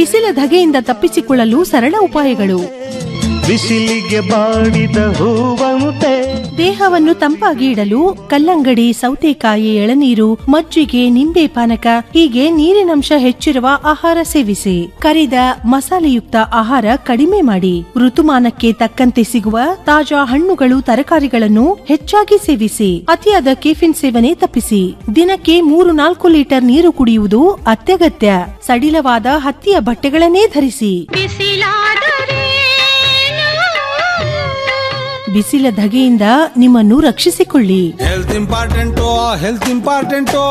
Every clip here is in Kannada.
ಬಿಸಿಲ ಧಗೆಯಿಂದ ತಪ್ಪಿಸಿಕೊಳ್ಳಲು ಸರಳ ಉಪಾಯಗಳು ಬಿಸಿಲಿಗೆ ಬಾಡಿದ ಹೂವಂತೆ ದೇಹವನ್ನು ತಂಪಾಗಿ ಇಡಲು ಕಲ್ಲಂಗಡಿ ಸೌತೆಕಾಯಿ ಎಳನೀರು ಮಜ್ಜಿಗೆ ನಿಂಬೆ ಪಾನಕ ಹೀಗೆ ನೀರಿನಂಶ ಹೆಚ್ಚಿರುವ ಆಹಾರ ಸೇವಿಸಿ ಕರಿದ ಮಸಾಲೆಯುಕ್ತ ಆಹಾರ ಕಡಿಮೆ ಮಾಡಿ ಋತುಮಾನಕ್ಕೆ ತಕ್ಕಂತೆ ಸಿಗುವ ತಾಜಾ ಹಣ್ಣುಗಳು ತರಕಾರಿಗಳನ್ನು ಹೆಚ್ಚಾಗಿ ಸೇವಿಸಿ ಅತಿಯಾದ ಕೆಫಿನ್ ಸೇವನೆ ತಪ್ಪಿಸಿ ದಿನಕ್ಕೆ ಮೂರು ನಾಲ್ಕು ಲೀಟರ್ ನೀರು ಕುಡಿಯುವುದು ಅತ್ಯಗತ್ಯ ಸಡಿಲವಾದ ಹತ್ತಿಯ ಬಟ್ಟೆಗಳನ್ನೇ ಧರಿಸಿ ಬಿಸಿಲ ಧಗೆಯಿಂದ ನಿಮ್ಮನ್ನು ರಕ್ಷಿಸಿಕೊಳ್ಳಿ ಹೆಲ್ತ್ ಇಂಪಾರ್ಟೆಂಟು ಹೆಲ್ತ್ ಇಂಪಾರ್ಟೆಂಟು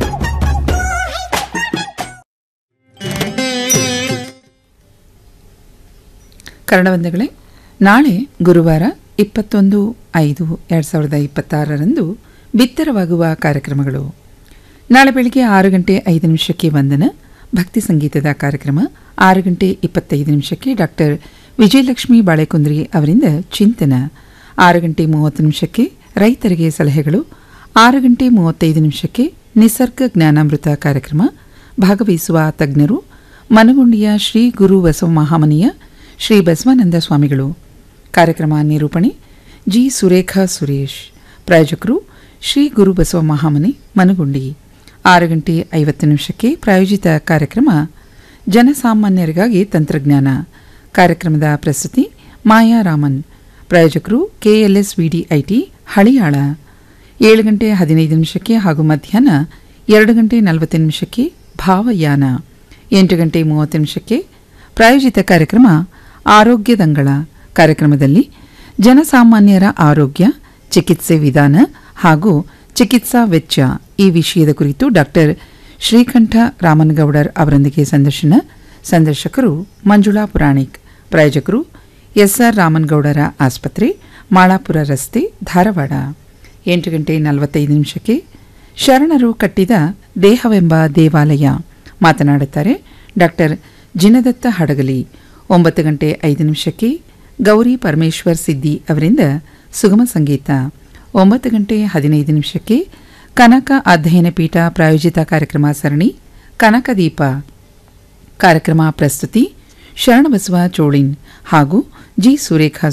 ಕನ್ನಡವಂದಗಳೇ ನಾಳೆ ಗುರುವಾರ ಇಪ್ಪತ್ತೊಂದು ಐದು ಎರಡು ಸಾವಿರದ ಇಪ್ಪತ್ತಾರರಂದು ಬಿತ್ತರವಾಗುವ ಕಾರ್ಯಕ್ರಮಗಳು ನಾಳೆ ಬೆಳಿಗ್ಗೆ ಆರು ಗಂಟೆ ಐದು ನಿಮಿಷಕ್ಕೆ ವಂದನ ಭಕ್ತಿ ಸಂಗೀತದ ಕಾರ್ಯಕ್ರಮ ಆರು ಗಂಟೆ ಇಪ್ಪತ್ತೈದು ನಿಮಿಷಕ್ಕೆ ಡಾಕ್ಟರ್ ವಿಜಯಲಕ್ಷ್ಮಿ ಬಾಳೆಕುಂದ್ರಿ ಅವರಿಂದ ಚಿಂತನ ಆರು ಗಂಟೆ ಮೂವತ್ತು ನಿಮಿಷಕ್ಕೆ ರೈತರಿಗೆ ಸಲಹೆಗಳು ಆರು ಗಂಟೆ ಮೂವತ್ತೈದು ನಿಮಿಷಕ್ಕೆ ನಿಸರ್ಗ ಜ್ಞಾನಾಮೃತ ಕಾರ್ಯಕ್ರಮ ಭಾಗವಹಿಸುವ ತಜ್ಞರು ಮನಗುಂಡಿಯ ಶ್ರೀ ಗುರು ಬಸವ ಮಹಾಮನಿಯ ಶ್ರೀ ಬಸವಾನಂದ ಸ್ವಾಮಿಗಳು ಕಾರ್ಯಕ್ರಮ ನಿರೂಪಣೆ ಜಿ ಸುರೇಖಾ ಸುರೇಶ್ ಪ್ರಾಯೋಜಕರು ಶ್ರೀ ಗುರು ಬಸವ ಮಹಾಮನಿ ಮನಗುಂಡಿ ಆರು ಗಂಟೆ ಐವತ್ತು ನಿಮಿಷಕ್ಕೆ ಪ್ರಾಯೋಜಿತ ಕಾರ್ಯಕ್ರಮ ಜನಸಾಮಾನ್ಯರಿಗಾಗಿ ತಂತ್ರಜ್ಞಾನ ಕಾರ್ಯಕ್ರಮದ ಪ್ರಸ್ತುತಿ ಮಾಯಾ ರಾಮನ್ ಪ್ರಾಯೋಜಕರು ಕೆಎಲ್ಎಸ್ ವಿಡಿಐಟಿ ಹಳಿಯಾಳ ಏಳು ಗಂಟೆ ಹದಿನೈದು ನಿಮಿಷಕ್ಕೆ ಹಾಗೂ ಮಧ್ಯಾಹ್ನ ಎರಡು ಗಂಟೆ ನಲವತ್ತು ನಿಮಿಷಕ್ಕೆ ಭಾವಯಾನ ಎಂಟು ಗಂಟೆ ಮೂವತ್ತು ನಿಮಿಷಕ್ಕೆ ಪ್ರಾಯೋಜಿತ ಕಾರ್ಯಕ್ರಮ ಆರೋಗ್ಯದಂಗಳ ಕಾರ್ಯಕ್ರಮದಲ್ಲಿ ಜನಸಾಮಾನ್ಯರ ಆರೋಗ್ಯ ಚಿಕಿತ್ಸೆ ವಿಧಾನ ಹಾಗೂ ಚಿಕಿತ್ಸಾ ವೆಚ್ಚ ಈ ವಿಷಯದ ಕುರಿತು ಡಾಕ್ಟರ್ ಶ್ರೀಕಂಠ ರಾಮನಗೌಡರ್ ಅವರೊಂದಿಗೆ ಸಂದರ್ಶನ ಸಂದರ್ಶಕರು ಮಂಜುಳಾ ಪುರಾಣಿಕ್ ಪ್ರಾಯೋಜಕರು ಎಸ್ಆರ್ ರಾಮನಗೌಡರ ಆಸ್ಪತ್ರೆ ಮಾಳಾಪುರ ರಸ್ತೆ ಧಾರವಾಡ ಎಂಟು ಗಂಟೆ ನಲವತ್ತೈದು ನಿಮಿಷಕ್ಕೆ ಶರಣರು ಕಟ್ಟಿದ ದೇಹವೆಂಬ ದೇವಾಲಯ ಮಾತನಾಡುತ್ತಾರೆ ಡಾಕ್ಟರ್ ಜಿನದತ್ತ ಹಡಗಲಿ ಒಂಬತ್ತು ಗಂಟೆ ಐದು ನಿಮಿಷಕ್ಕೆ ಗೌರಿ ಪರಮೇಶ್ವರ್ ಸಿದ್ದಿ ಅವರಿಂದ ಸುಗಮ ಸಂಗೀತ ಒಂಬತ್ತು ಗಂಟೆ ಹದಿನೈದು ನಿಮಿಷಕ್ಕೆ ಕನಕ ಅಧ್ಯಯನ ಪೀಠ ಪ್ರಾಯೋಜಿತ ಕಾರ್ಯಕ್ರಮ ಸರಣಿ ಕನಕದೀಪ ಕಾರ್ಯಕ್ರಮ ಪ್ರಸ್ತುತಿ ಶರಣಬಸವ ಚೋಳಿನ್ ಹಾಗೂ ಜಿ ಸುರೇಖಾ